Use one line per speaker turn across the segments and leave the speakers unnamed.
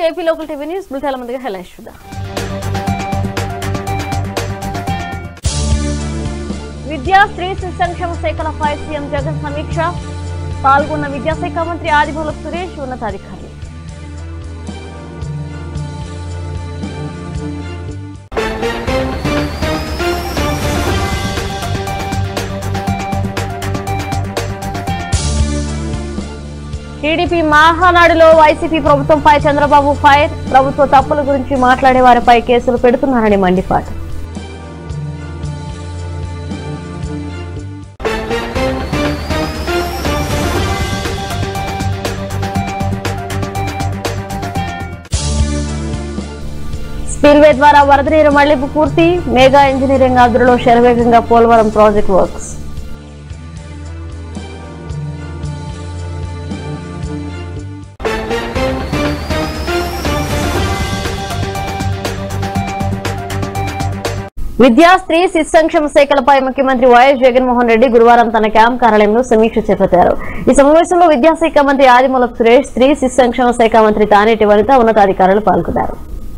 AP local TV news బుల్టాల ముందుగా headlines చూద్దాం విద్యా స్త్రీ శిశు సంక్షేమ శాఖలపై సీఎం జగన్ సమీక్ష పాల్గొన్న విద్యాశాఖ మంత్రి ఆదిమూలపు సురేష్ ఉన్నతాధికారులు టీడీపీ మహానాడులో వైసీపీ ప్రభుత్వంపై చంద్రబాబు ఫైర్ ప్రభుత్వ తప్పుల గురించి మాట్లాడే వారిపై కేసులు పెడుతున్నారని మండిపాటు స్పిల్వే ద్వారా వరద నీరు మళ్లింపు పూర్తి మేఘా ఇంజనీరింగ్ ఆధ్వర్యంలో శరవేగంగా పోలవరం ప్రాజెక్ట్ వర్క్స్ విద్యా స్త్రీ శిశు సంక్షేమ శాఖలపై ముఖ్యమంత్రి వైఎస్ జగన్మోహన్ రెడ్డి గురువారం తన క్యాంప్ కార్యాలయంలో సమీక్ష చేపట్టారు ఈ సమావేశంలో విద్యాశాఖ మంత్రి ఆదిమూలపు సురేష్ స్త్రీ శిశు సంక్షేమ శాఖ మంత్రి తానేటి వనిత ఉన్నతాధికారులు పాల్గొన్నారు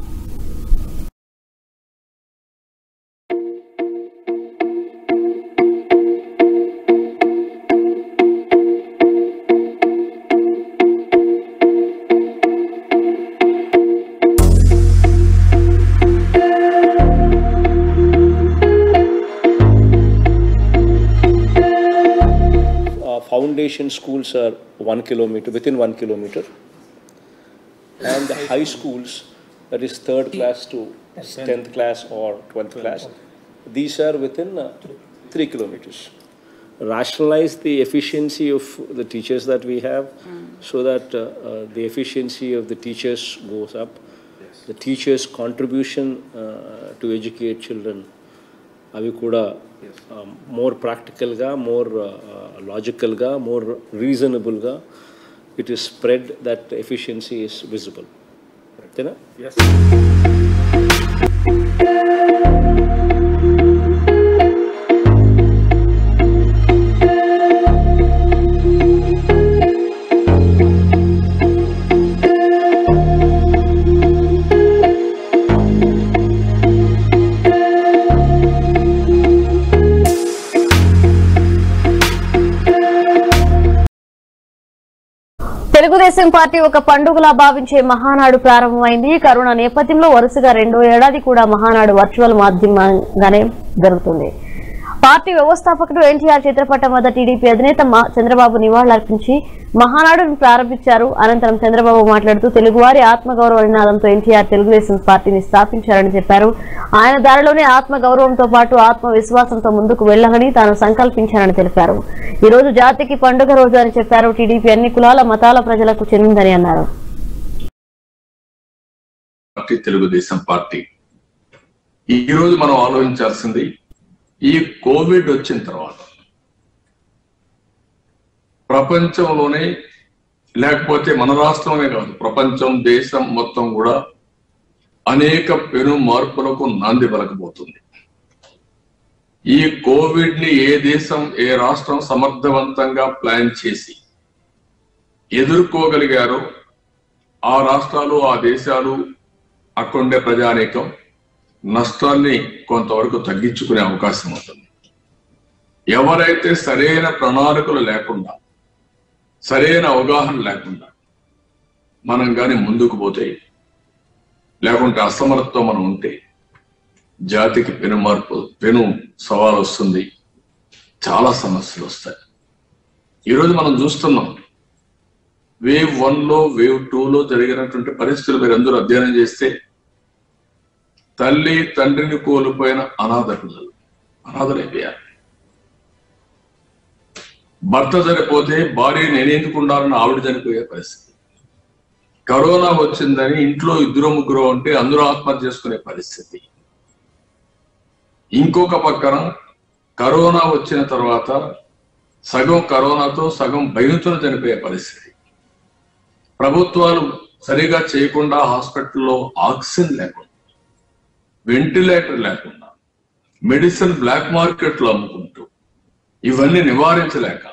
uh, foundation schools are one kilometer, within one kilometer. And the high schools, that is third class to tenth class or twelfth class, these are within uh, three kilometers. Rationalize the efficiency of the teachers that we have, so that uh, uh, the efficiency of the teachers goes up. The teachers' contribution uh, to educate children అవి కూడా more ప్రాక్టికల్గా more లాజికల్గా more రీజనబుల్గా it is spread that efficiency is visible అంతేనా
Telugu Desam party ఒక పండుగలా భావించే మహానాడు ప్రారంభమైంది corona నేపథ్యంలో వరుసగా రెండో ఏడాది కూడా మహానాడు వర్చువల్ మాధ్యమంగానే జరుగుతుంది పార్టీ వ్యవస్థాపకుడు ఎన్టీఆర్ చిత్రపటం వద్ద టీడీపీ అధినేత మా- చంద్రబాబు నివాళులర్పించి మహానాడును ప్రారంభించారు అనంతరం చంద్రబాబు మాట్లాడుతూ తెలుగువారి ఆత్మగౌరవ నినాదంతో ఎన్టీఆర్ తెలుగుదేశం పార్టీని స్థాపించారని చెప్పారు ఆయన దారిలోనే ఆత్మగౌరవంతో పాటు ఆత్మవిశ్వాసంతో ముందుకు వెళ్లాలని తాను సంకల్పించానని తెలిపారు ఈ రోజు జాతికి పండుగ రోజు అని చెప్పారు టీడీపీ అన్ని కులాల మతాల ప్రజలకు చెందిందని అన్నారు
పార్టీ తెలుగుదేశం పార్టీ ఈ రోజు మనం ఆలోచించాల్సింది ఈ కోవిడ్ వచ్చిన తర్వాత ప్రపంచంలోనే లేకపోతే మన రాష్ట్రమే కాదు ప్రపంచం దేశం మొత్తం కూడా అనేక పెను మార్పులకు నాంది పలకబోతుంది ఈ కోవిడ్ ని ఏ దేశం ఏ రాష్ట్రం సమర్థవంతంగా ప్లాన్ చేసి ఎదుర్కోగలిగారో ఆ రాష్ట్రాలు ఆ దేశాలు అక్కడుండే ప్రజానీకం నష్టాన్ని కొంతవరకు తగ్గించుకునే అవకాశం ఉంటుంది ఎవరైతే సరైన ప్రణాళికలు లేకుండా సరైన అవగాహన లేకుండా మనం కానీ ముందుకు పోతే లేకుంటే అసమర్థతో మనం ఉంటే జాతికి పెను మార్పు పెను సవాల్ వస్తుంది చాలా సమస్యలు వస్తాయి ఈరోజు మనం చూస్తున్నాం వేవ్ వన్ లో వేవ్ టూ లో జరిగినటువంటి పరిస్థితులు మీరు అందరూ అధ్యయనం చేస్తే తల్లి తండ్రిని కోల్పోయిన అనాథ పిల్లలు అనాథలైపోయారు భర్త చనిపోతే భార్య నేనెందుకు ఉండాలని ఆవిడ చనిపోయే పరిస్థితి కరోనా వచ్చిందని ఇంట్లో ఇద్దరు ముగ్గురు ఉంటే అందరూ ఆత్మహత్య చేసుకునే పరిస్థితి ఇంకొక పక్కన కరోనా వచ్చిన తర్వాత సగం కరోనాతో సగం భయంతో చనిపోయే పరిస్థితి ప్రభుత్వాలు సరిగా చేయకుండా హాస్పిటల్లో ఆక్సిజన్ లేకుండా వెంటిలేటర్ లేకుండా మెడిసిన్ బ్లాక్ మార్కెట్లో అమ్ముకుంటూ ఇవన్నీ నివారించలేక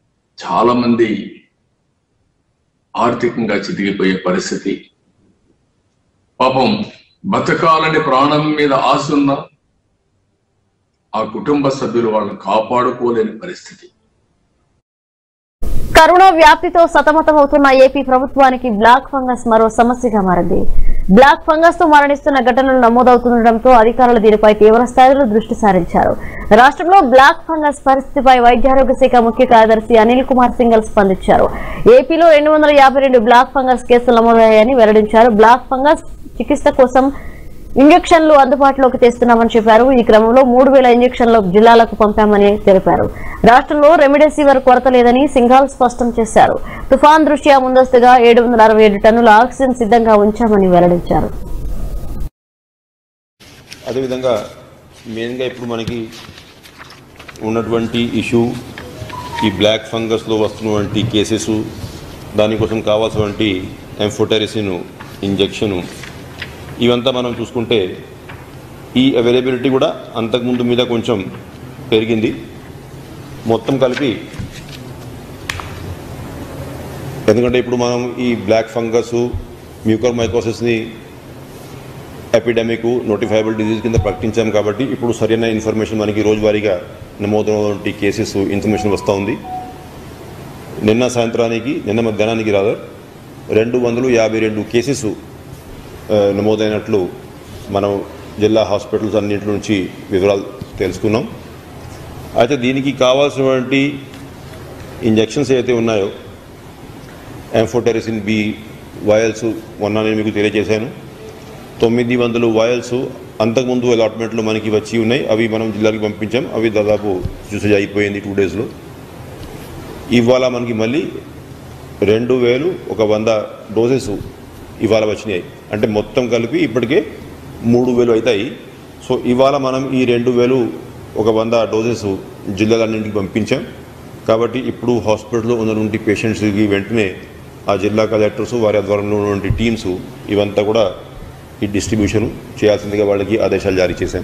చాలా మంది ఆర్థికంగా చితికిపోయే పరిస్థితి పాపం బతకాలని ప్రాణం మీద ఆశ ఉన్న ఆ కుటుంబ సభ్యులు వాళ్ళని కాపాడుకోలేని పరిస్థితి
కరోనా వ్యాప్తితో సతమతమవుతున్న ఏపీ ప్రభుత్వానికి బ్లాక్ ఫంగస్ మరో సమస్యగా మారింది బ్లాక్ ఫంగస్ తో మరణిస్తున్న ఘటనలు నమోదవుతుండటంతో అధికారులు దీనిపై తీవ్ర స్థాయిలో దృష్టి సారించారు రాష్ట్రంలో బ్లాక్ ఫంగస్ పరిస్థితిపై వైద్యారోగ్య శాఖ ముఖ్య కార్యదర్శి అనిల్ కుమార్ సింగల్ స్పందించారు ఏపీలో రెండు వందల యాభై రెండు బ్లాక్ ఫంగస్ కేసులు నమోదయ్యాయని వెల్లడించారు బ్లాక్ ఫంగస్ చికిత్స కోసం ఇంజక్షన్లు అందుబాటులోకి తెస్తున్నామని చెప్పారు ఈ క్రమంలో మూడు వేల ఇంజక్షన్లు జిల్లాలకు పంపామని తెలిపారు రాష్ట్రంలో రెమిడెసివిర్ కొరత లేదని సింఘాల్ స్పష్టం చేశారు తుఫాన్ దృష్ట్యా ముందస్తుగా ఏడు వందల అరవై ఏడు టన్నుల ఆక్సిజన్ సిద్ధంగా ఉంచామని వెల్లడించారు
అదేవిధంగా మెయిన్గా ఇప్పుడు మనకి ఉన్నటువంటి ఇష్యూ ఈ బ్లాక్ ఫంగస్లో వస్తున్నటువంటి కేసెస్ దానికోసం కావాల్సినటువంటి ఎంఫోటెరిసిన్ ఇంజెక్షను ఇవంతా మనం చూసుకుంటే ఈ అవైలబిలిటీ కూడా అంతకుముందు మీద కొంచెం పెరిగింది మొత్తం కలిపి ఎందుకంటే ఇప్పుడు మనం ఈ బ్లాక్ ఫంగస్ మ్యూకర్ మైకోసిస్ని ఎపిడమిక్ నోటిఫైబుల్ డిజీజ్ కింద ప్రకటించాం కాబట్టి ఇప్పుడు సరైన ఇన్ఫర్మేషన్ మనకి రోజువారీగా నమోదైనటువంటి కేసెస్ ఇన్ఫర్మేషన్ వస్తూ ఉంది నిన్న సాయంత్రానికి నిన్న మధ్యాహ్నానికి రాదు రెండు వందలు యాభై రెండు కేసెస్ ఆ, నమోదైనట్లు మనం జిల్లా హాస్పిటల్స్ అన్నింటి నుంచి వివరాలు తెలుసుకున్నాం అయితే దీనికి కావాల్సినటువంటి ఇంజెక్షన్స్ ఏవైతే ఉన్నాయో ఎంఫోటెరిసిన్ బి వయల్స్ మొన్న నేను మీకు తెలియజేశాను తొమ్మిది వందలు వాయల్స్ అంతకుముందు అలాట్మెంట్లు మనకి వచ్చి ఉన్నాయి అవి మనం జిల్లాకి పంపించాం అవి దాదాపు యూసేజ్ అయిపోయింది టూ డేస్లో ఇవాళ మనకి మళ్ళీ రెండు వేలు ఒక వంద డోసెస్ ఇవాళ వచ్చినాయి అంటే మొత్తం కలిపి ఇప్పటికే మూడు వేలు అవుతాయి సో ఇవాళ మనం ఈ రెండు వేలు ఒక వంద డోసెస్ జిల్లాలన్నింటికి పంపించాం కాబట్టి ఇప్పుడు హాస్పిటల్లో ఉన్నటువంటి పేషెంట్స్కి వెంటనే ఆ జిల్లా కలెక్టర్స్ వారి ఆధ్వర్యంలో ఉన్నటువంటి టీమ్స్ ఇవంతా కూడా ఈ డిస్ట్రిబ్యూషన్ చేయాల్సిందిగా వాళ్ళకి ఆదేశాలు జారీ చేశాం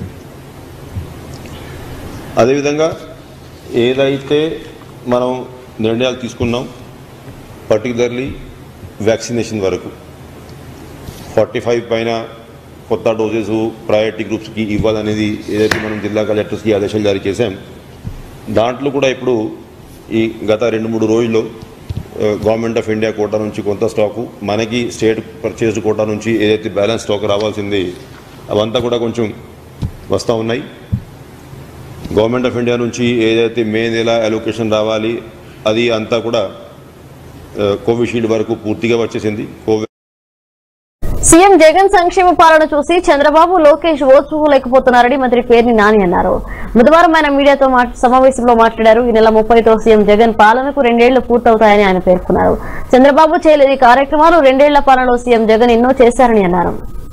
అదేవిధంగా ఏదైతే మనం నిర్ణయాలు తీసుకున్నాం పర్టికులర్లీ వ్యాక్సినేషన్ వరకు ఫార్టీ ఫైవ్ పైన కొత్త డోసెస్ ప్రయారిటీ గ్రూప్స్కి ఇవ్వాలనేది ఏదైతే మనం జిల్లా కలెక్టర్స్కి ఆదేశాలు జారీ చేశాం దాంట్లో కూడా ఇప్పుడు ఈ గత రెండు మూడు రోజుల్లో ఆ, గవర్నమెంట్ ఆఫ్ ఇండియా కోటా నుంచి కొంత స్టాకు మనకి స్టేట్ పర్చేస్డ్ కోటా నుంచి ఏదైతే బ్యాలెన్స్ స్టాక్ రావాల్సింది అవంతా కూడా కొంచెం వస్తూ ఉన్నాయి గవర్నమెంట్ ఆఫ్ ఇండియా నుంచి ఏదైతే మే నెల అలొకేషన్ రావాలి అది అంతా కూడా ఆ, కోవిషీల్డ్ వరకు పూర్తిగా వచ్చేసింది కోవి
సీఎం జగన్ సంక్షేమ పాలన చూసి చంద్రబాబు లోకేష్ ఓర్చుకోలేకపోతున్నారని మంత్రి పేర్ని నాని అన్నారు బుధవారం ఆయన మీడియాతో మాట్- సమావేశంలో మాట్లాడారు ఈ నెల ముప్పైతో సీఎం జగన్ పాలనకు రెండేళ్లు పూర్తవుతాయని ఆయన పేర్కొన్నారు చంద్రబాబు చేయలేని కార్యక్రమాలు రెండేళ్ల పాలనలో సీఎం జగన్ ఎన్నో చేశారని అన్నారు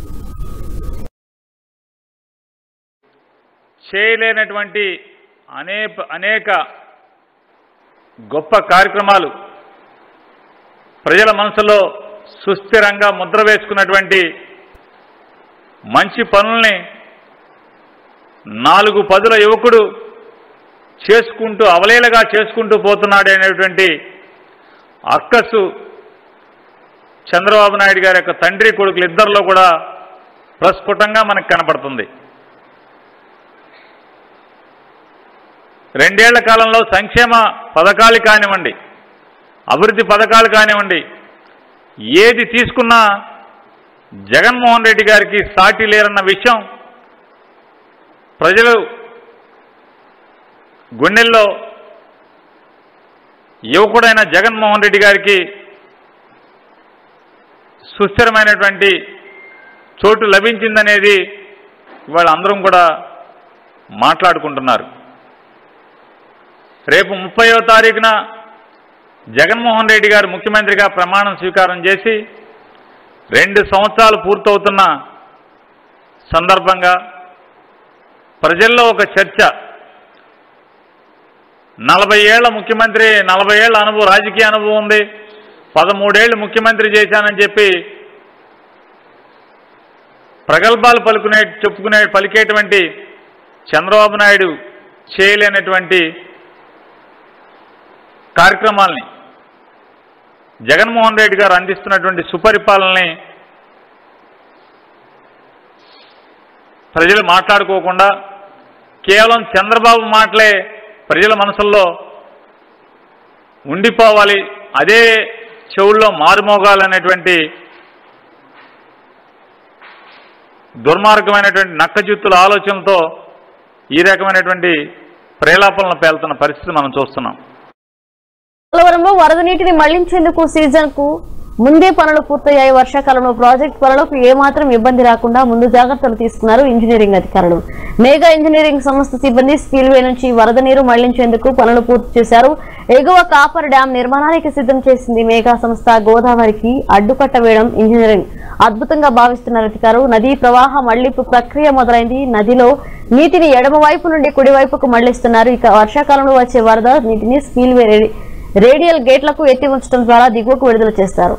చేయలేనటువంటి అనేక అనేక గొప్ప కార్యక్రమాలు ప్రజల మనసులో సుస్థిరంగా ముద్ర వేసుకున్నటువంటి మంచి పనుల్ని నాలుగు పదుల యువకుడు చేసుకుంటూ అవలేలగా చేసుకుంటూ పోతున్నాడు అనేటువంటి అక్కసు చంద్రబాబు నాయుడు గారి యొక్క తండ్రి కొడుకులు ఇద్దరిలో కూడా ప్రస్ఫుటంగా మనకు కనపడుతుంది రెండేళ్ల కాలంలో సంక్షేమ పథకాలు కానివ్వండి అభివృద్ధి పథకాలు కానివ్వండి ఏది తీసుకున్నా జగన్మోహన్ రెడ్డి గారికి సాటి లేరన్న విషయం ప్రజలు గుండెల్లో యువకుడైన జగన్మోహన్ రెడ్డి గారికి సుస్థిరమైనటువంటి చోటు లభించిందనేది ఇవాళ అందరం కూడా మాట్లాడుకుంటున్నారు రేపు ముప్పయో తారీఖున జగన్మోహన్ రెడ్డి గారు ముఖ్యమంత్రిగా ప్రమాణం స్వీకారం చేసి రెండు సంవత్సరాలు పూర్తవుతున్న సందర్భంగా ప్రజల్లో ఒక చర్చ నలభై ఏళ్ల ముఖ్యమంత్రి నలభై ఏళ్ల అనుభవం రాజకీయ అనుభవం ఉంది పదమూడేళ్లు ముఖ్యమంత్రి చేశానని చెప్పి ప్రగల్భాలు పలుకునే చెప్పుకునే పలికేటువంటి చంద్రబాబు నాయుడు చేయలేనటువంటి కార్యక్రమాల్ని జగన్మోహన్ రెడ్డి గారు అందిస్తున్నటువంటి సుపరిపాలనని ప్రజలు మాట్లాడుకోకుండా కేవలం చంద్రబాబు మాటలే ప్రజల మనసుల్లో ఉండిపోవాలి అదే చెవుల్లో మారుమోగాలనేటువంటి దుర్మార్గమైనటువంటి నక్కజిత్తుల ఆలోచనలతో ఈ రకమైనటువంటి ప్రేలాపనలు పేలుతున్న పరిస్థితి మనం చూస్తున్నాం
పోలవరంలో వరద నీటిని మళ్లించేందుకు సీజన్ కు ముందే పనులు పూర్తయ్యాయి వర్షాకాలంలో ప్రాజెక్ట్ పనులకు ఏమాత్రం ఇబ్బంది రాకుండా ముందు జాగ్రత్తలు తీసుకున్నారు ఇంజనీరింగ్ అధికారులు మేఘా ఇంజనీరింగ్ సంస్థ సిబ్బంది స్పీల్వే నుంచి వరద నీరు మళ్లించేందుకు పనులు పూర్తి చేశారు ఎగువ కాపర్ డ్యాం నిర్మాణానికి సిద్ధం చేసింది మేఘా సంస్థ గోదావరికి అడ్డుకట్ట వేయడం ఇంజనీరింగ్ అద్భుతంగా భావిస్తున్నారు అధికారులు నదీ ప్రవాహ మళ్లింపు ప్రక్రియ మొదలైంది నదిలో నీటిని ఎడమ వైపు నుండి కుడివైపుకు మళ్లిస్తున్నారు ఇక వర్షాకాలంలో వచ్చే వరద నీటిని స్పీల్వే రే- రేడియల్ గేట్లకు ఎత్తి ఉంచడం ద్వారా దిగువకు విడుదల చేస్తారు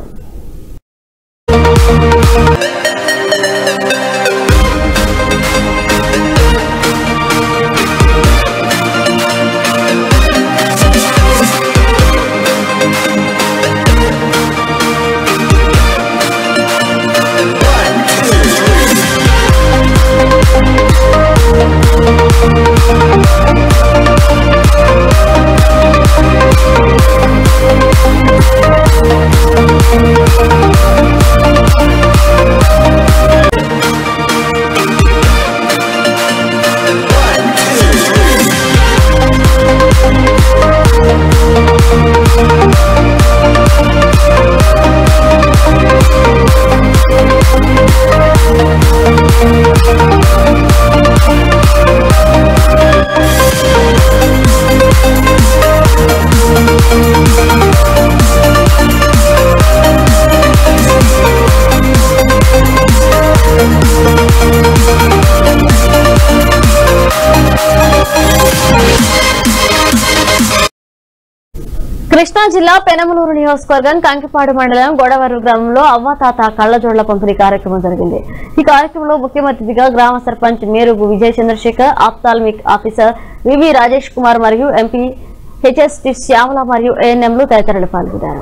కృష్ణా జిల్లా పెనమలూరు నియోజకవర్గం కంకిపాడు మండలం గొడవరు గ్రామంలో అవ్వాతాత కళ్లజోళ్ల పంపిణీ కార్యక్రమం జరిగింది ఈ కార్యక్రమంలో ముఖ్య అతిథిగా గ్రామ sarpanch Merugu Vijay Chandrasekhar ophthalmic officer V V Rajesh Kumar మరియు ఎంపీ హెచ్ఎస్టి శ్యామల మరియు ఏఎన్ఎంలు తదితరులు పాల్గొన్నారు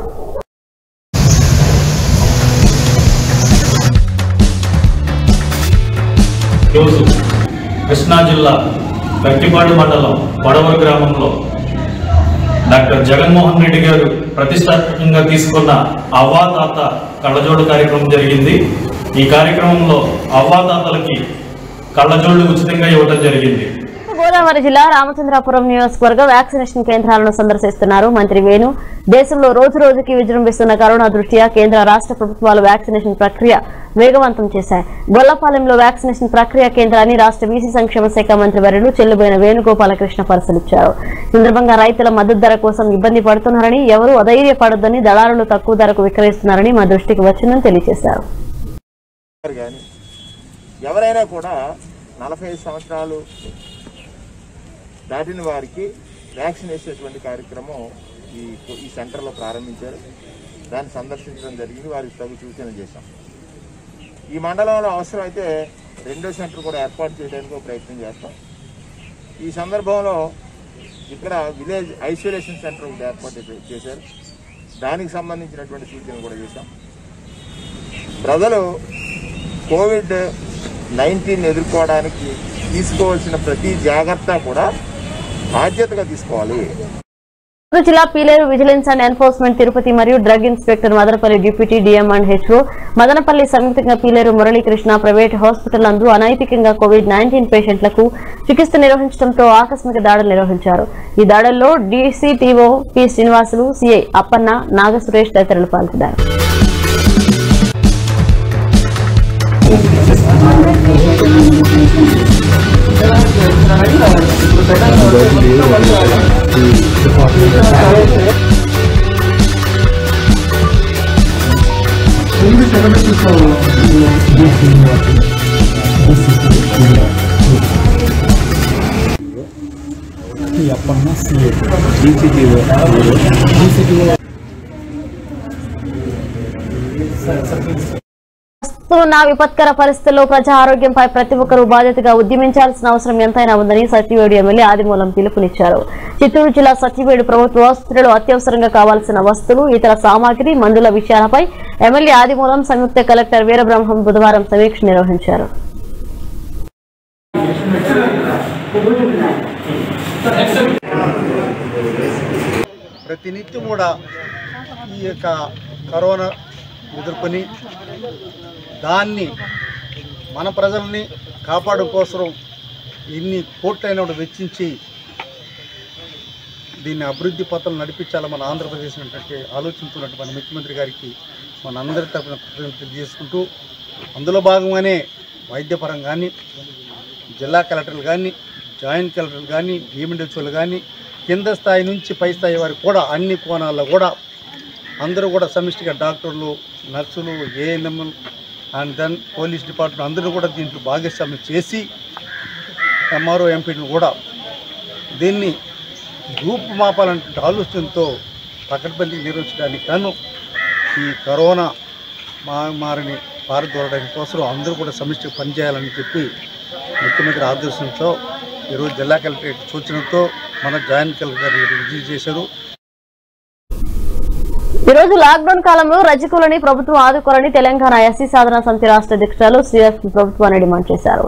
ఈరోజు కృష్ణా జిల్లా గట్టిపాడు మండలం వడవర గ్రామంలో డాక్టర్ జగన్మోహన్ రెడ్డి గారు ప్రతిష్టాత్మకంగా తీసుకున్న అవ్వాతాత కళ్ళజోడు కార్యక్రమం జరిగింది ఈ కార్యక్రమంలో అవ్వాతాతలకి కళ్ళజోళ్ళు ఉచితంగా ఇవ్వడం జరిగింది
గోదావరి జిల్లా రామచంద్రాపురం నియోజకవర్గ వ్యాక్సినేషన్ కేంద్రాలను సందర్శిస్తున్నారు మంత్రి వేణు దేశంలో రోజు రోజుకి విజృంభిస్తున్న కరోనా దృష్ట్యా కేంద్ర రాష్ట్ర ప్రభుత్వాలు వ్యాక్సినేషన్ ప్రక్రియ వేగవంతం చేశాయి గొల్లపాలెంలో వ్యాక్సినేషన్ ప్రక్రియ కేంద్రాన్ని రాష్ట్ర బీసీ సంక్షేమ శాఖ మంత్రి వర్యులు చెల్లుబోయిన వేణుగోపాలకృష్ణ పరిశీలించారు ఈ సందర్భంగా రైతుల మద్దతు ధర కోసం ఇబ్బంది పడుతున్నారని ఎవరూ అధైర్యపడొద్దని దళారులు తక్కువ ధరకు విక్రయిస్తున్నారని మా దృష్టికి వచ్చిందని తెలియజేశారు
గారు కానీ ఎవరైనా కూడా నలభై ఐదు సంవత్సరాలు దాటిన వారికి వ్యాక్సిన్ వేసేటువంటి కార్యక్రమం ఈ ఈ సెంటర్లో ప్రారంభించారు దాన్ని సందర్శించడం జరిగింది వారికి తగు సూచన చేశాం ఈ మండలంలో అవసరమైతే రెండో సెంటర్ కూడా ఏర్పాటు చేయడానికి ఒక ప్రయత్నం చేస్తాం ఈ సందర్భంలో ఇక్కడ విలేజ్ ఐసోలేషన్ సెంటర్ ఒకటి ఏర్పాటు చేశారు దానికి సంబంధించినటువంటి సూచనలు కూడా చేశాం ప్రజలు కోవిడ్ నైన్టీన్ ఎదుర్కోవడానికి తీసుకోవాల్సిన ప్రతి జాగ్రత్త కూడా బాధ్యతగా తీసుకోవాలి
గుంటూరు జిల్లా Pileru vigilance and enforcement Tirupati మరియు drug inspector Madanapalle deputy DM and HO Madanapalle సంయుక్తంగా పీలేరు మురళీకృష్ణ ప్రైవేట్ హాస్పిటల్ నందు అనైతికంగా కోవిడ్ నైన్టీన్ పేషెంట్లకు చికిత్స నిర్వహించడంతో ఆకస్మిక దాడులు నిర్వహించారు ఈ దాడుల్లో DCTO P Srinivasulu CI Appanna Naga Suresh తదితరులు పాల్గొన్నారు వస్తున్న విపత్కర పరిస్థితుల్లో ప్రజా ఆరోగ్యంపై ప్రతి ఒక్కరూ బాధ్యతగా ఉద్యమించాల్సిన అవసరం ఎంతైనా ఉందని సత్యవేడు ఎమ్మెల్యే ఆదిమూలం పిలుపునిచ్చారు చిత్తూరు జిల్లా సత్యవేడు ప్రభుత్వ ఆసుపత్రిలో అత్యవసరంగా కావాల్సిన వస్తువులు ఇతర సామాగ్రి మందుల విషయాలపై ఎమ్మెల్యే ఆదిమూలం సంయుక్త కలెక్టర్ వీరబ్రహ్మం బుధవారం సమీక్ష నిర్వహించారు
ప్రతినిత్యం కూడా ఈ యొక్క కరోనా ఎదుర్కొని దాన్ని మన ప్రజల్ని కాపాడు కోసం ఇన్ని కోట్లైన వెచ్చించి దీన్ని అభివృద్ధి పథం నడిపించాలి మన ఆంధ్రప్రదేశ్ అంటే ఆలోచించుకున్నట్టు మన ముఖ్యమంత్రి గారికి మన అందరి తరపున కృతజ్ఞతలు తెలియజేసుకుంటూ అందులో భాగంగానే వైద్యపరం కానీ జిల్లా కలెక్టర్లు కానీ జాయింట్ కలెక్టర్లు కానీ డిఎండిహెచ్ఓలు కానీ కింద స్థాయి నుంచి పై స్థాయి వరకు కూడా అన్ని కోణాల్లో కూడా అందరూ కూడా సమిష్టిగా డాక్టర్లు నర్సులు ANM and then police department అందరూ కూడా దీంట్లో భాగస్వామ్యం చేసి ఎంఆర్ఓ ఎంపీని కూడా దీన్ని గ్రూప్ మాపాలంటే ఆలోచనతో పకడ్బందీకి నిర్వహించడానికి గాను ఈ కరోనా మహమ్మారిని పారదోలడానికి కోసం అందరూ కూడా సమిష్టిగా పనిచేయాలని చెప్పి ముఖ్యమంత్రి ఆదేశంతో ఈరోజు జిల్లా కలెక్టరేట్ సూచనతో మన జాయింట్ కలెక్టర్ గారు విజిట్ చేశారు
ఈ రోజు లాక్డౌన్ కాలంలో రజకులని ప్రభుత్వం ఆదుకోవాలని తెలంగాణ ఎస్సీ సాధన సమితి రాష్ట్ర అధ్యక్షురాలు శ్రీఎఫ్ ప్రభుత్వాన్ని డిమాండ్ చేశారు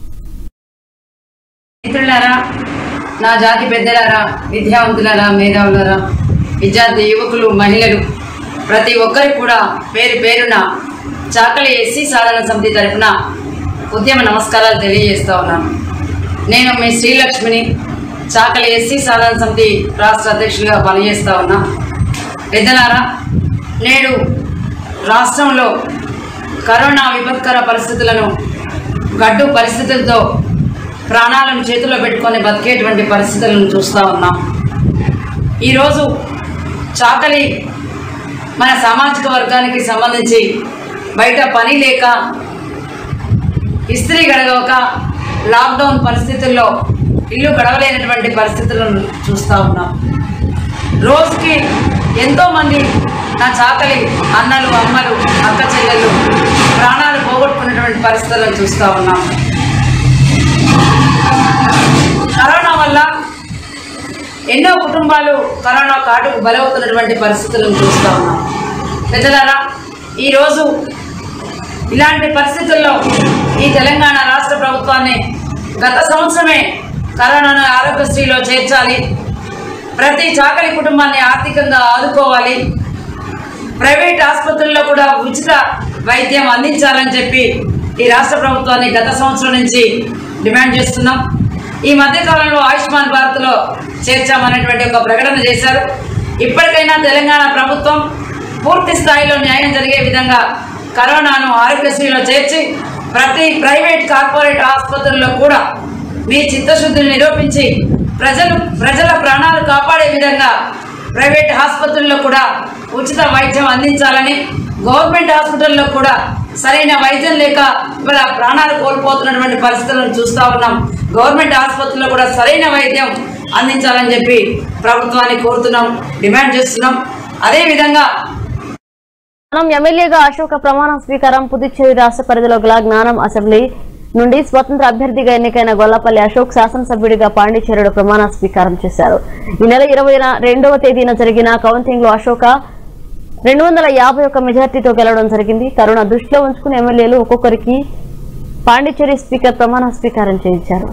మిత్రులారా నా జాతి పెద్దలారా విద్యావంతులారా మేధావులారా విద్యార్థి యువకులు మహిళలు ప్రతి ఒక్కరికి కూడా పేరు పేరున చాకలి ఎస్సీ సాధన సమితి తరపున ఉద్యమ నమస్కారాలు తెలియజేస్తా ఉన్నాను నేను మీ శ్రీలక్ష్మిని చాకలి ఎస్సీ సాధన సమితి రాష్ట్ర అధ్యక్షులుగా పనిచేస్తా ఉన్నా పెద్దలారా నేడు రాష్ట్రంలో కరోనా విపత్కర పరిస్థితులను గడ్డు పరిస్థితులతో ప్రాణాలను చేతిలో పెట్టుకొని బతికేటువంటి పరిస్థితులను చూస్తూ ఉన్నాం ఈరోజు చాకలి మన సామాజిక వర్గానికి సంబంధించి బయట పని లేక ఇస్త్రీ గడవక లాక్డౌన్ పరిస్థితుల్లో ఇల్లు గడవలేనటువంటి పరిస్థితులను చూస్తూ ఉన్నాం రోజుకి ఎంతోమంది నా చాకలి అన్నలు అమ్మలు అక్క చెల్లెళ్ళు ప్రాణాలు పోగొట్టుకున్నటువంటి పరిస్థితులను చూస్తూ ఉన్నాం కరోనా వల్ల ఎన్నో కుటుంబాలు కరోనా కాటుకు బలవుతున్నటువంటి పరిస్థితులను చూస్తూ ఉన్నాం పెద్దలారా ఈరోజు ఇలాంటి పరిస్థితుల్లో ఈ తెలంగాణ రాష్ట్ర ప్రభుత్వాన్ని గత సంవత్సరమే కరోనాను ఆరోగ్యశ్రీలో చేర్చాలి ప్రతి చాకలి కుటుంబాన్ని ఆర్థికంగా ఆదుకోవాలి ప్రైవేట్ ఆసుపత్రుల్లో కూడా ఉచిత వైద్యం అందించాలని చెప్పి ఈ రాష్ట్ర ప్రభుత్వాన్ని గత సంవత్సరం నుంచి డిమాండ్ చేస్తున్నాం ఈ మధ్యకాలంలో ఆయుష్మాన్ భారత్లో చేర్చామనేటువంటి ఒక ప్రకటన చేశారు ఇప్పటికైనా తెలంగాణ ప్రభుత్వం పూర్తి స్థాయిలో న్యాయం జరిగే విధంగా కరోనాను ఆరోగ్యశ్రీలో చేర్చి ప్రతి ప్రైవేట్ కార్పొరేట్ ఆసుపత్రుల్లో కూడా మీ చిత్తశుద్ధిని నిరూపించి ప్రజలు ప్రజల ప్రాణాలు కాపాడే విధంగా ప్రైవేట్ ఆసుపత్రుల్లో కూడా ఉచిత వైద్యం అందించాలని గవర్నమెంట్ హాస్పిటల్లో కూడా సరైన వైద్యం లేక ఇవాళ ప్రాణాలు కోల్పోతున్నటువంటి పరిస్థితులను చూస్తూ ఉన్నాం గవర్నమెంట్ ఆసుపత్రుల్లో కూడా సరైన వైద్యం అందించాలని చెప్పి ప్రభుత్వాన్ని కోరుతున్నాం డిమాండ్ చేస్తున్నాం అదేవిధంగా
జ్ఞానం ఎమ్మెల్యేగా అశోక ప్రమాణ స్వీకారం పుదుచ్చేరి రాష్ట్ర పరిధిలో గల జ్ఞానం అసెంబ్లీ నుండి స్వతంత్ర అభ్యర్థిగా ఎన్నికైన గొల్లపల్లి అశోక్ శాసనసభ్యుడిగా పాండిచేరుడు ప్రమాణ స్వీకారం చేశారు ఈ నెల ఇరవై రెండవ తేదీన జరిగిన కౌంటింగ్ లో అశోక రెండు వందల యాభై ఒక్క మెజార్టీతో గెలవడం జరిగింది కరోనా దృష్టిలో ఉంచుకుని ఎమ్మెల్యేలు ఒక్కొక్కరికి పాండిచేరి స్పీకర్ ప్రమాణ స్వీకారం చేయించారు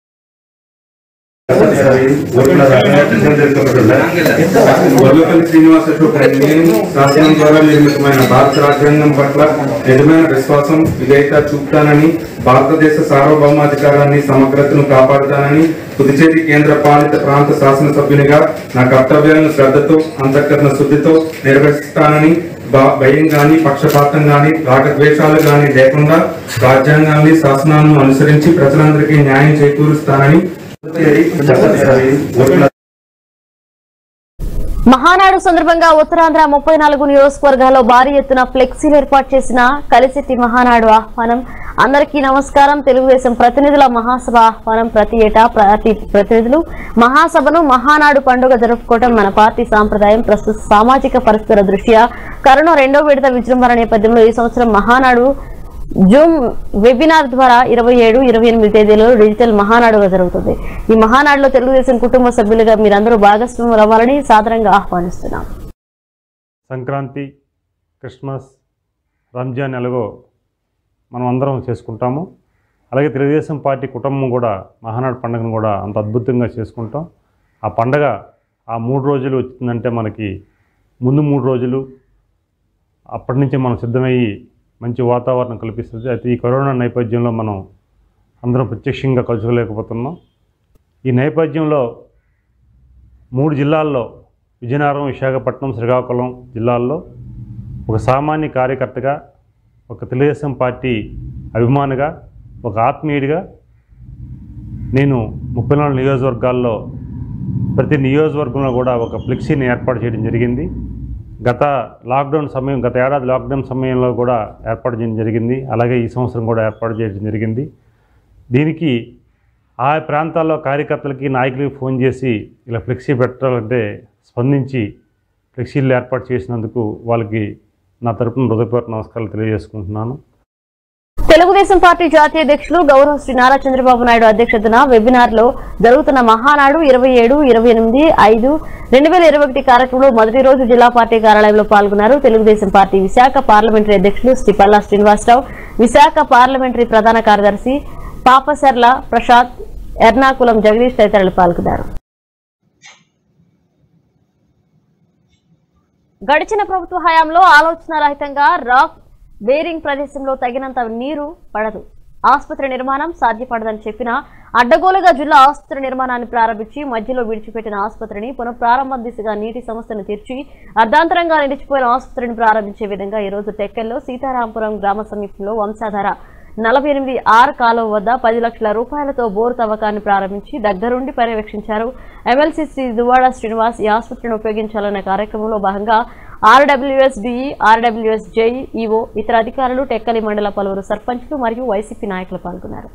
వల్లపల్లి శ్రీనివాస నేను శాసనం ద్వారా నిర్మితమైన భారత రాజ్యాంగం పట్ల నిజమైన విశ్వాసం విధేయత చూపుతానని భారతదేశ సార్వభౌమాధికారాన్ని సమగ్రతను కాపాడుతానని పుదుచేరి కేంద్ర పాలిత ప్రాంత శాసనసభ్యునిగా నా కర్తవ్యాలను శ్రద్ధతో అంతఃకరణ శుద్ధితో నిర్వహిస్తానని భ- భయం గాని పక్షపాతం గాని రాగద్వేషాలు గాని లేకుండా రాజ్యాంగాన్ని శాసనాలను అనుసరించి ప్రజలందరికీ న్యాయం చేకూరుస్తానని పుదుచ్చేరి శాసనసభ్యుని ఓట్ల
మహానాడు సందర్భంగా ఉత్తరాంధ్ర ముప్పై నాలుగు నియోజకవర్గాల్లో భారీ ఎత్తున ఫ్లెక్సీలు ఏర్పాటు చేసిన కలిసిటి మహానాడు ఆహ్వానం అందరికీ నమస్కారం తెలుగుదేశం ప్రతినిధుల మహాసభ ఆహ్వానం ప్రతి ఏటా పార్టీ ప్రతినిధులు మహాసభను మహానాడు పండుగ జరుపుకోవడం మన పార్టీ సాంప్రదాయం ప్రస్తుత సామాజిక పరిస్థితుల దృష్ట్యా కరోనా రెండో విడత విజృంభణ నేపథ్యంలో ఈ సంవత్సరం మహానాడు జూమ్ వెబినార్ ద్వారా ఇరవై ఏడు ఇరవై ఎనిమిది తేదీలలో డిజిటల్ మహానాడుగా జరుగుతుంది ఈ మహానాడులో తెలుగుదేశం కుటుంబ సభ్యులుగా మీరందరూ భాగస్వాములు అవ్వాలని సాదరంగా ఆహ్వానిస్తున్నాం
సంక్రాంతి క్రిస్మస్ రంజాన్ ఎలాగో మనం అందరం చేసుకుంటాము అలాగే తెలుగుదేశం పార్టీ కుటుంబం కూడా మహానాడు పండుగను కూడా అంత అద్భుతంగా చేసుకుంటాం ఆ పండగ ఆ మూడు రోజులు వచ్చిందంటే మనకి ముందు మూడు రోజులు అప్పటి నుంచే మనం సిద్ధమయ్యి మంచి వాతావరణం కల్పిస్తుంది అయితే ఈ కరోనా నేపథ్యంలో మనం అందరం ప్రత్యక్షంగా కలుసుకోలేకపోతున్నాం ఈ నేపథ్యంలో మూడు జిల్లాల్లో విజయనగరం విశాఖపట్నం శ్రీకాకుళం జిల్లాల్లో ఒక సామాన్య కార్యకర్తగా ఒక తెలుగుదేశం పార్టీ అభిమానిగా ఒక ఆత్మీయుడిగా నేను ముప్పై నాలుగు నియోజకవర్గాల్లో ప్రతి నియోజకవర్గంలో కూడా ఒక ఫ్లెక్సీని ఏర్పాటు చేయడం జరిగింది గత లాక్డౌన్ సమయం గత ఏడాది లాక్డౌన్ సమయంలో కూడా ఏర్పాటు చేయడం జరిగింది అలాగే ఈ సంవత్సరం కూడా ఏర్పాటు చేయడం జరిగింది దీనికి ఆ ప్రాంతాల్లో కార్యకర్తలకి నాయకులకి ఫోన్ చేసి ఇలా ఫ్లెక్సీ పెట్టాలంటే స్పందించి ఫ్లెక్సీలు ఏర్పాటు చేసినందుకు వాళ్ళకి నా తరపున హృదయపూర్వక నమస్కారాలు తెలియజేసుకుంటున్నాను
తెలుగుదేశం పార్టీ జాతీయ అధ్యక్షులు గౌరవ శ్రీ నారా చంద్రబాబు నాయుడు అధ్యక్షతన వెబినార్ లో జరుగుతున్న మహానాడు ఇరవై ఏడు ఇరవై ఎనిమిది ఐదు రెండు వేల ఇరవై ఒకటి కార్యక్రమంలో మొదటి రోజు జిల్లా పార్టీ కార్యాలయంలో పాల్గొన్నారు తెలుగుదేశం పార్టీ విశాఖ పార్లమెంటరీ అధ్యక్షులు శ్రీ పల్లా శ్రీనివాసరావు విశాఖ పార్లమెంటరీ ప్రధాన కార్యదర్శి పాపసర్ల ప్రసాద్ ఎర్నాకులం జగదీష్ తదితరులు పాల్గొన్నారు గడిచిన ప్రభుత్వ హయాంలో ఆలోచన రహితంగా రాక్ బేరింగ్ ప్రదేశంలో తగినంత నీరు పడదు ఆసుపత్రి నిర్మాణం సాధ్యపడదని చెప్పిన అడ్డగోలుగా జిల్లా ఆసుపత్రి నిర్మాణాన్ని ప్రారంభించి మధ్యలో విడిచిపెట్టిన ఆసుపత్రిని పునఃప్రారంభం దిశగా నీటి సమస్యను తీర్చి అర్ధాంతరంగా నిలిచిపోయిన ఆసుపత్రిని ప్రారంభించే విధంగా ఈ రోజు టెక్కల్లో సీతారాంపురం గ్రామ సమీపంలో వంశాధార నలభై ఎనిమిది ఆర్ కాలువ వద్ద పది లక్షల రూపాయలతో బోరు తవ్వకాన్ని ప్రారంభించి దగ్గరుండి పర్యవేక్షించారు ఎమ్మెల్సీ శ్రీ దువ్వాడ శ్రీనివాస్ ఈ ఆసుపత్రిని ఉపయోగించాలన్న కార్యక్రమంలో భాగంగా RWS DE RWS JE EO ఇతర అధికారులు టెక్కలి మండల పలువురు సర్పంచ్లు మరియు వైసీపీ నాయకులు పాల్గొన్నారు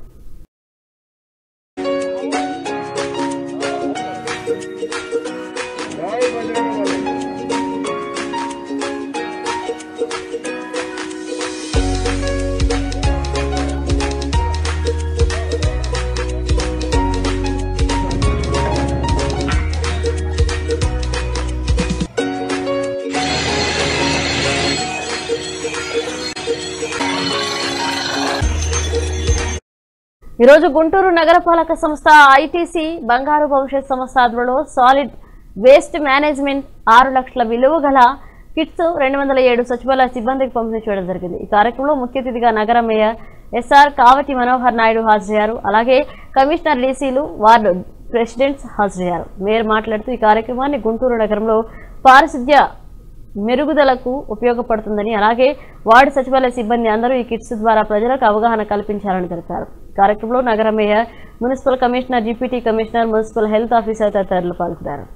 ఈరోజు గుంటూరు నగరపాలక సంస్థ ఐటీసీ బంగారు భవిష్యత్ సంస్థ ఆధ్వర్యంలో సాలిడ్ వేస్ట్ మేనేజ్మెంట్ ఆరు లక్షల విలువ గల కిట్స్ రెండు వందల ఏడు సచివాలయ సిబ్బందికి పంపిణీ చేయడం జరిగింది ఈ కార్యక్రమంలో ముఖ్య అతిథిగా నగర మేయర్ ఎస్ఆర్ కావటి మనోహర్ నాయుడు హాజరయ్యారు అలాగే కమిషనర్ డీసీలు వార్డు ప్రెసిడెంట్స్ హాజరయ్యారు మేయర్ మాట్లాడుతూ ఈ కార్యక్రమాన్ని గుంటూరు నగరంలో పారిశుద్ధ్య మెరుగుదలకు ఉపయోగపడుతుందని అలాగే వార్డు సచివాలయ సిబ్బంది అందరూ ఈ కిట్స్ ద్వారా ప్రజలకు అవగాహన కల్పించాలని తెలిపారు కార్యక్రమంలో నగర mayor municipal commissioner deputy commissioner municipal health officer తదితరులు పాల్గొన్నారు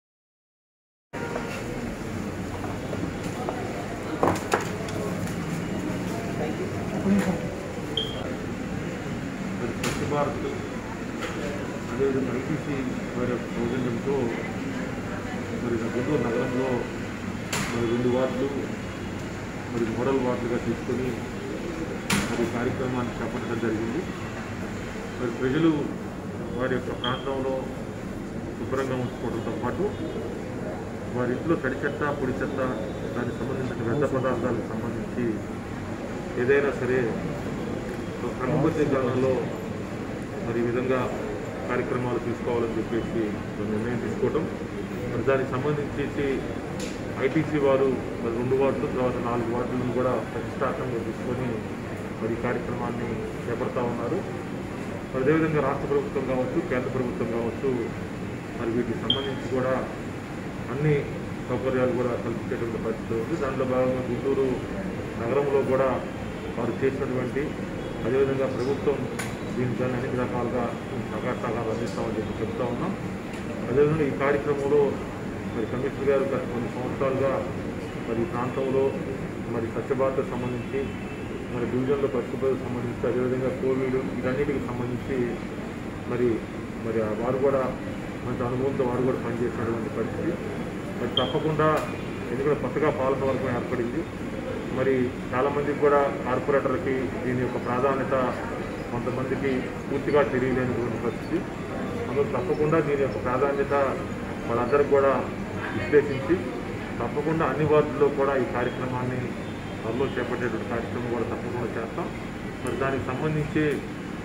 మరి స్వచ్ఛ భారత్ అదేవిధంగా ఐటీసీ వారి యొక్క సౌజన్యంతో మరి గుంటూరు నగరంలో మరి రెండు వార్డులు మరి మోడల్ వార్డులుగా తీసుకొని మరి కార్యక్రమాన్ని చేపట్టడం జరిగింది మరి ప్రజలు వారి యొక్క ప్రాంతంలో శుభ్రంగా ఉంచుకోవడంతో పాటు వారి ఇంట్లో తడి చెత్త పొడి చెత్త దానికి సంబంధించిన వ్యర్థ పదార్థాలకు సంబంధించి ఏదైనా సరే క్రమబద్ధీకరణలో మరి ఈ విధంగా కార్యక్రమాలు తీసుకోవాలని చెప్పేసి ఒక నిర్ణయం తీసుకోవటం మరి దానికి సంబంధించి ఐటీసీ వారు మరి రెండు వార్డులు తర్వాత నాలుగు వార్డులను కూడా ప్రతిష్టాత్మకంగా తీసుకొని మరి ఈ కార్యక్రమాన్ని చేపడతా ఉన్నారు మరి అదేవిధంగా రాష్ట్ర ప్రభుత్వం కావచ్చు కేంద్ర ప్రభుత్వం కావచ్చు మరి వీటికి సంబంధించి కూడా అన్ని సౌకర్యాలు కూడా కల్పించేటువంటి పరిస్థితి ఉంది దాంట్లో భాగంగా గుంటూరు నగరంలో కూడా వారు చేసినటువంటి అదేవిధంగా ప్రభుత్వం దీనికి అన్ని రకాలుగా సహకార సహకారాలు అందిస్తామని చెప్పి చెప్తా ఉన్నాం అదేవిధంగా ఈ కార్యక్రమంలో మరి కమిషనర్ గారు గత కొన్ని సంవత్సరాలుగా మరి ఈ ప్రాంతంలో మరి స్వచ్ఛ భారత్ సంబంధించి మరి డివిజన్లో పరిశుభ్రతకు సంబంధించి అదేవిధంగా కోవిడ్ వీటన్నిటికి సంబంధించి మరి మరి ఆ వారు కూడా మంచి అనుభవంతో వారు కూడా పనిచేసినటువంటి పరిస్థితి మరి తప్పకుండా ఎందుకంటే కొత్తగా పాలక వర్గం ఏర్పడింది మరి చాలామందికి కూడా కార్పొరేటర్లకి దీని యొక్క ప్రాధాన్యత కొంతమందికి పూర్తిగా తెలియలేనటువంటి పరిస్థితి అందులో తప్పకుండా దీని యొక్క ప్రాధాన్యత వాళ్ళందరికీ కూడా విశ్లేషించి తప్పకుండా అన్ని వార్డుల్లో కూడా ఈ కార్యక్రమాన్ని త్వరలో చేపట్టేటువంటి కార్యక్రమం కూడా తప్పకుండా చేస్తాం మరి దానికి సంబంధించి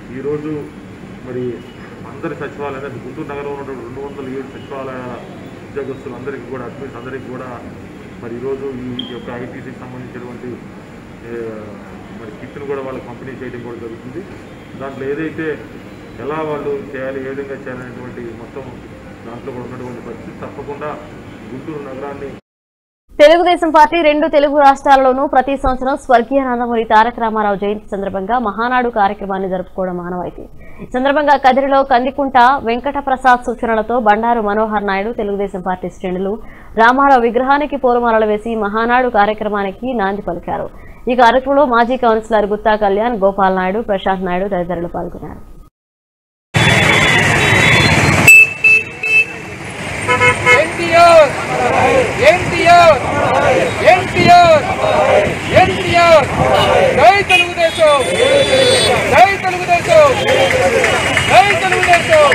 ఈరోజు మరి అందరి సచివాలయాలు అంటే గుంటూరు నగరంలో ఉన్నటువంటి రెండు వందల ఏడు సచివాలయాల ఉద్యోగస్తులందరికీ కూడా అడ్మిన్స్ అందరికీ కూడా మరి ఈరోజు ఈ యొక్క ఐటీసీకి సంబంధించినటువంటి ఏ, మరి కిట్ను కూడా వాళ్ళకి పంపిణీ చేయడం కూడా జరుగుతుంది దాంట్లో ఏదైతే ఎలా వాళ్ళు చేయాలి ఏ విధంగా చేయాలనేటువంటి మొత్తం దాంట్లో కూడా ఉన్నటువంటి పరిస్థితి తప్పకుండా గుంటూరు నగరాన్ని
తెలుగుదేశం పార్టీ రెండు తెలుగు రాష్ట్రాల్లోనూ ప్రతి సంవత్సరం స్వర్గీయ నందమూరి తారక రామారావు జయంతి సందర్భంగా మహానాడు కార్యక్రమాన్ని జరుపుకోవడం ఆనవాయితీ ఈ సందర్భంగా కదిరిలో కందికుంట వెంకట ప్రసాద్ సూచనలతో బండారు మనోహర్ నాయుడు తెలుగుదేశం పార్టీ శ్రేణులు రామారావు విగ్రహానికి పూలమాలలు వేసి మహానాడు కార్యక్రమానికి నాంది పలికారు ఈ కార్యక్రమంలో మాజీ కౌన్సిలర్ గుత్తా కళ్యాణ్ గోపాల్ నాయుడు ప్రశాంత్ నాయుడు తదితరులు పాల్గొన్నారు
ఎన్టీఆర్ ఎన్టీఆర్ ఎన్టీఆర్ ఎన్టీఆర్ జై తెలుగుదేశం జై తెలుగుదేశం జై తెలుగుదేశం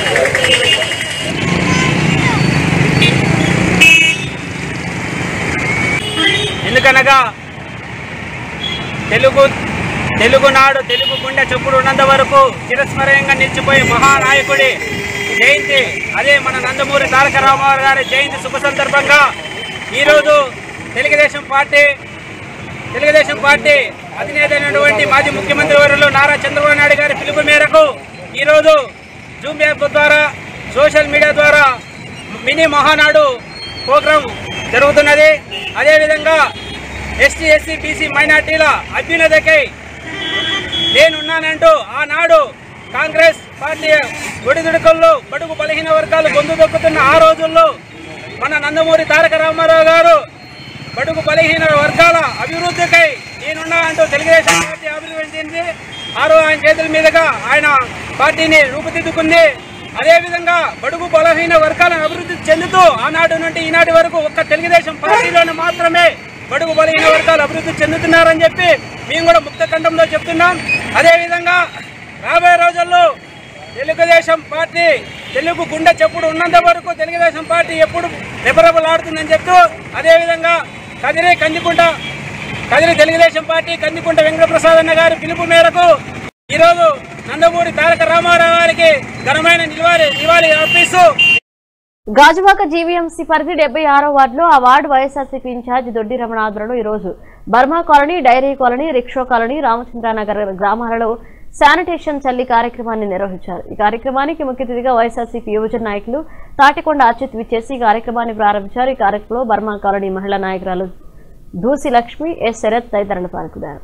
ఎందుకనగా తెలుగు తెలుగునాడు తెలుగు గుండె చప్పుడు ఉన్నంత వరకు చిరస్మరణీయంగా నిలిచిపోయే మహానాయకుడి జయంతి అదే మన నందమూరి తారక రామారావు గారి జయంతి శుభ సందర్భంగా ఈరోజు తెలుగుదేశం పార్టీ తెలుగుదేశం పార్టీ అధినేత అయినటువంటి మాజీ ముఖ్యమంత్రి వర్యులు నారా చంద్రబాబు నాయుడు గారి పిలుపు మేరకు ఈరోజు జూమ్ యాప్ ద్వారా సోషల్ మీడియా ద్వారా మినీ మహానాడు ప్రోగ్రాం జరుగుతున్నది అదేవిధంగా ఎస్టీ ఎస్సీ బీసీ మైనార్టీల అభ్యున్నతకై నేనున్నానంటూ ఆనాడు కాంగ్రెస్ పార్టీ ఒడిదుడుకుల్లో బడుగు బలహీన వర్గాలు గొంతు దొక్కుతున్న ఆ రోజుల్లో మన నందమూరి తారక రామారావు గారు బడుగు బలహీన వర్గాల అభివృద్ధికై నేనున్నా అంటూ తెలుగుదేశం పార్టీ అభివృద్ధి చెంది ఆరో ఆయన చేతుల మీదుగా ఆయన పార్టీని రూపుదిద్దుకుంది అదేవిధంగా బడుగు బలహీన వర్గాలను అభివృద్ధి చెందుతూ ఆనాడు నుండి ఈనాటి వరకు ఒక్క తెలుగుదేశం పార్టీలోనే మాత్రమే బడుగు బలహీన వర్గాలు అభివృద్ధి చెందుతున్నారని చెప్పి మేము కూడా ముక్త ఖండంలో చెప్తున్నాం అదేవిధంగా రాబోయే రోజుల్లో తెలుగుదేశం పార్టీ తెలుగు గుండె చెప్పుడు ఉన్నంత వరకు తెలుగుదేశం పార్టీ ఎప్పుడు రెపరెపలాడుతుందని చెప్తూ అదేవిధంగా కదిరి కందికుంట కదిరి తెలుగుదేశం పార్టీ కందికుంట వెంకటప్రసాద్ అన్న గారి పిలుపు మేరకు ఈరోజు నందమూరి తారక రామారావు గారికి ఘనమైన నివాళి నివాళి అర్పిస్తూ
గాజువాక జీవీఎంసీ పరిధి డెబ్బై ఆరో వార్డులో ఆ వార్డు వైఎస్ఆర్సీపీ ఇన్ఛార్జ్ దొడ్డి రమణ ఆధ్వర్యంలో ఈరోజు Burma colony dairy colony rickshaw colony Ramachandranagar గ్రామాలలో శానిటేషన్ చల్లి కార్యక్రమాన్ని నిర్వహించారు ఈ కార్యక్రమానికి ముఖ్య అతిథిగా వైఎస్ఆర్సీపీ యువజన నాయకులు తాటికొండ అచ్యుత్ విచ్చేసి ఈ కార్యక్రమాన్ని ప్రారంభించారు ఈ కార్యక్రమంలో బర్మా కాలనీ మహిళా నాయకురాలు దూసి లక్ష్మి ఎస్ శరత్ తదితరులు పాల్గొన్నారు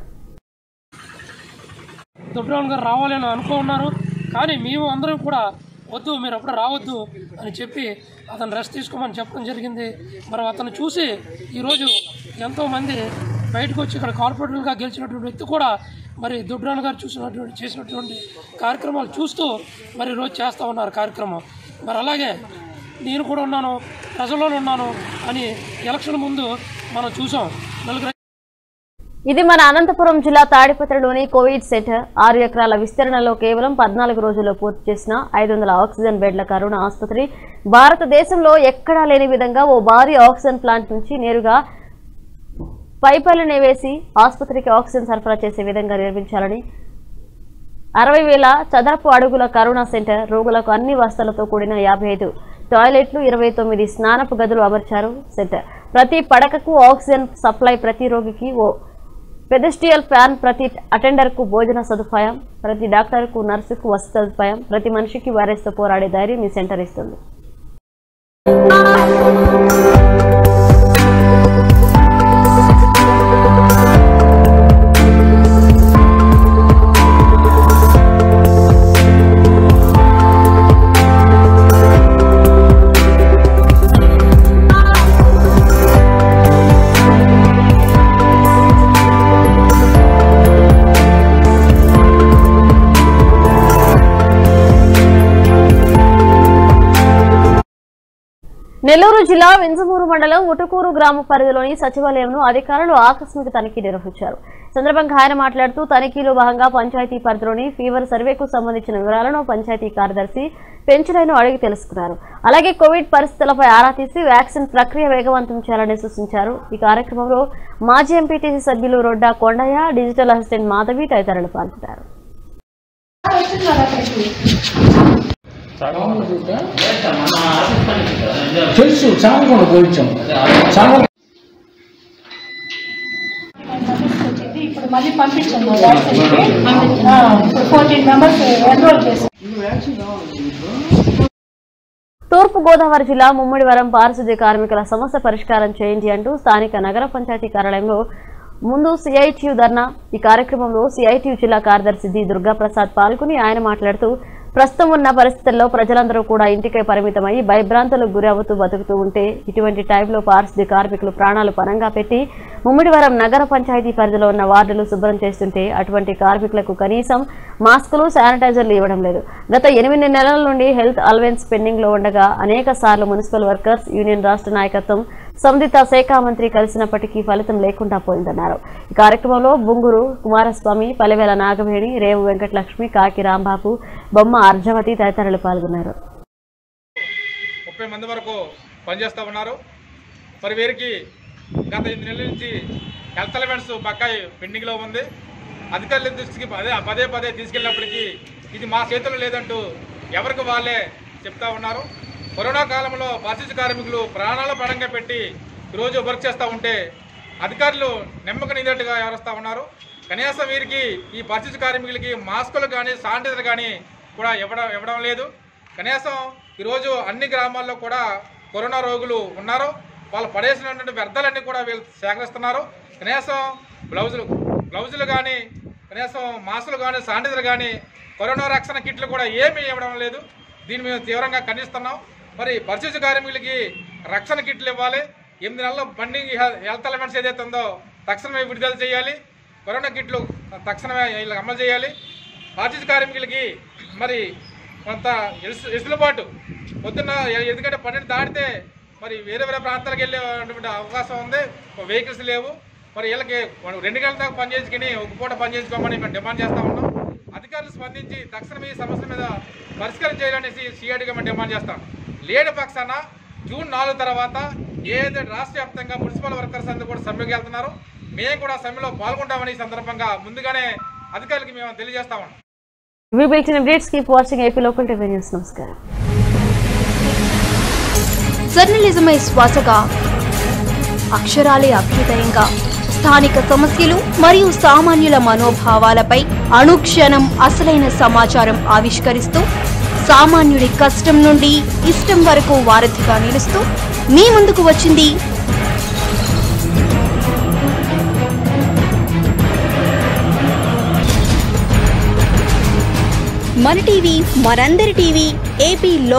దుబ్రాన్ గారు రావాలని అనుకున్నారు కానీ మేము అందరం కూడా వద్దు మీరు అప్పుడు రావద్దు అని చెప్పి అతను రెస్ట్ తీసుకోమని చెప్పడం జరిగింది మరి అతను చూసి ఈరోజు ఎంతోమంది బయటకు వచ్చి ఇక్కడ కార్పొరేటర్గా గెలిచినటువంటి వ్యక్తి కూడా మరి దుబ్రాన్ గారు చూసినటువంటి చేసినటువంటి కార్యక్రమాలు చూస్తూ మరి ఈరోజు చేస్తూ ఉన్నారు కార్యక్రమం మరి అలాగే నేను కూడా ఉన్నాను ప్రజల్లోనే ఉన్నాను అని ఎలక్షన్ ముందు మనం చూసాం నలుగురు
ఇది మన అనంతపురం జిల్లా తాడిపత్రిలోని కోవిడ్ సెంటర్ ఆరు ఎకరాల విస్తరణలో కేవలం పద్నాలుగు రోజుల్లో పూర్తి చేసిన ఐదు వందల ఆక్సిజన్ బెడ్ల కరోనా ఆసుపత్రి భారతదేశంలో ఎక్కడా లేని విధంగా ఓ భారీ ఆక్సిజన్ ప్లాంట్ నుంచి నేరుగా పైపులను వేసి ఆసుపత్రికి ఆక్సిజన్ సరఫరా చేసే విధంగా నిర్మించాలని అరవై వేల చదరపు అడుగుల కరోనా సెంటర్ రోగులకు అన్ని వసతులతో కూడిన యాభై ఐదు టాయిలెట్లు ఇరవై తొమ్మిది స్నానపు గదులు అమర్చారు సెంటర్ ప్రతి పడకకు ఆక్సిజన్ సప్లై ప్రతి రోగికి ఓ పెదెస్టియల్ ఫ్యాన్ ప్రతి అటెండర్కు భోజన సదుపాయం ప్రతి డాక్టర్కు నర్సుకు వసతి సదుపాయం ప్రతి మనిషికి వైరస్తో పోరాడే ధైర్యం ఈ సెంటర్ ఇస్తుంది నెల్లూరు జిల్లా వెంజమూరు మండలం ఉటుకూరు గ్రామ పరిధిలోని సచివాలయంను అధికారులు ఆకస్మిక తనిఖీ నిర్వహించారు ఈ సందర్భంగా ఆయన మాట్లాడుతూ తనిఖీలో భాగంగా పంచాయతీ పరిధిలోని ఫీవర్ సర్వేకు సంబంధించిన వివరాలను పంచాయతీ కార్యదర్శి పెంచులను అడిగి తెలుసుకున్నారు అలాగే కోవిడ్ పరిస్థితులపై ఆరా తీసి వ్యాక్సిన్ ప్రక్రియ వేగవంతం చేయాలని సూచించారు ఈ కార్యక్రమంలో మాజీ ఎంపీటీసీ సభ్యులు రొడ్డా కొండయ్య డిజిటల్ అసిస్టెంట్ మాధవి తదితరులు పాల్గొన్నారు
తెలుసు చామకొండ పోయించాం చామ
ఇప్పుడు మళ్ళీ పంపించాము ఇప్పుడు ఫోర్టీన్ మెంబర్స్ ఎన్రోల్ చేశాం
తూర్పు గోదావరి జిల్లా ముమ్మడివరం పారిశుద్ధ్య కార్మికుల సమస్య పరిష్కారం చేయండి అంటూ స్థానిక నగర పంచాయతీ కార్యాలయంలో ముందు సిఐటియు ధర్నా ఈ కార్యక్రమంలో సిఐటియు జిల్లా కార్యదర్శి ది దుర్గాప్రసాద్ పాల్గొని ఆయన మాట్లాడుతూ ప్రస్తుతం ఉన్న పరిస్థితుల్లో ప్రజలందరూ కూడా ఇంటికే పరిమితమై భయభ్రాంతులకు గురి అవుతూ బతుకుతూ ఉంటే ఇటువంటి టైంలో పారిశుద్ధ్య కార్మికులు ప్రాణాలు పరంగా పెట్టి ముమ్మిడివరం నగర పంచాయతీ పరిధిలో ఉన్న వార్డులు శుభ్రం చేస్తుంటే అటువంటి కార్మికులకు కనీసం మాస్కులు శానిటైజర్లు ఇవ్వడం లేదు గత ఎనిమిది నెలల నుండి హెల్త్ అలవెన్స్ పెండింగ్ లో ఉండగా అనేక సార్లు మున్సిపల్ వర్కర్స్ యూనియన్ రాష్ట్ర నాయకత్వం సంబంధిత శాఖ మంత్రి కలిసినప్పటికీ ఫలితం లేకుండా పోయిందన్నారు ఈ కార్యక్రమంలో బుంగురు కుమారస్వామి పలివేల నాగవేణి రేవు వెంకటలక్ష్మి కాకి రాంబాబు బొమ్మ అర్జవతి తదితరులు పాల్గొన్నారు
ముప్పై మంది వరకు పనిచేస్తూ ఉన్నారు మరి వీరికి గత ఎనిమిది నెలల నుంచి హెల్త్ అలవెన్స్ బకాయి పెండింగ్లో ఉంది అధికారుల దృష్టికి పదే పదే పదే తీసుకెళ్ళినప్పటికీ ఇది మా చేతుల్లో లేదంటూ ఎవరికి వాళ్ళే చెప్తా ఉన్నారు కరోనా కాలంలో పారిశుద్ధ్య కార్మికులు ప్రాణాల పడంగా పెట్టి ఈరోజు వర్క్ చేస్తూ ఉంటే అధికారులు నెమ్మక నిదట్టుగా వ్యవహరిస్తూ ఉన్నారు కనీసం వీరికి ఈ పారిశుద్ధ్య కార్మికులకి మాస్కులు కానీ శానిటైజర్ కానీ కూడా ఇవ్వడం ఇవ్వడం లేదు కనీసం ఈరోజు అన్ని గ్రామాల్లో కూడా కరోనా రోగులు ఉన్నారు వాళ్ళు పడేసినటువంటి వ్యర్థాలన్నీ కూడా వీళ్ళు సేకరిస్తున్నారు కనీసం బ్లౌజులు బ్లౌజులు కానీ కనీసం మాస్కులు కానీ శానిటైజర్ కానీ కరోనా రక్షణ కిట్లు కూడా ఏమీ ఇవ్వడం లేదు దీన్ని మేము తీవ్రంగా ఖండిస్తున్నాం మరి పరిశుద్ధ కార్మికులకి రక్షణ కిట్లు ఇవ్వాలి ఎనిమిది నెలల బండింగ్ హెల్త్ అలవెన్స్ ఏదైతే ఉందో తక్షణమే విడుదల చేయాలి కరోనా కిట్లు తక్షణమే వీళ్ళకి అమలు చేయాలి పారిశుద్ధ కార్మికులకి మరి కొంత ఎసు ఎసులుబాటు పొద్దున్న ఎ- ఎందుకంటే పన్నెండు దాటితే మరి వేరే వేరే ప్రాంతాలకు వెళ్ళేటువంటి అవకాశం ఉంది వెహికల్స్ లేవు మరి వీళ్ళకి మనం రెండు గంటల దాకా పని చేసుకుని ఒక పూట పని చేసుకోమని మేము డిమాండ్ చేస్తూ ఉన్నాం అధికారులు స్పందించి తక్షణం ఈ సమస్య మీద పరిష్కారం చేయాలనేసి సిఐడిగా మేము డిమాండ్ చేస్తాం లేని పక్షాన జూన్ నాలుగు తర్వాత ఏదైతే రాష్ట్ర వ్యాప్తంగా మున్సిపల్ వర్కర్స్ అందరూ కూడా సమ్మెకి వెళ్తున్నారు మేము కూడా సమ్మెలో పాల్గొంటామని ఈ సందర్భంగా ముందుగానే అధికారులకి మేము తెలియజేస్తా ఉన్నాం
We built updates. Keep watching AP Local TV News. నమస్కారం
జర్నలిజమే శ్వాసగా అక్షరాలే అభ్యుదయంగా స్థానిక సమస్యలు మరియు సామాన్యుల మనోభావాలపై అనుక్షణం అసలైన సమాచారం ఆవిష్కరిస్తూ సామాన్యుడి కష్టం నుండి ఇష్టం వరకు వారధిగా నిలుస్తూ మీ ముందుకు వచ్చింది మన టీవీ మనందరి టీవీ ఏపీ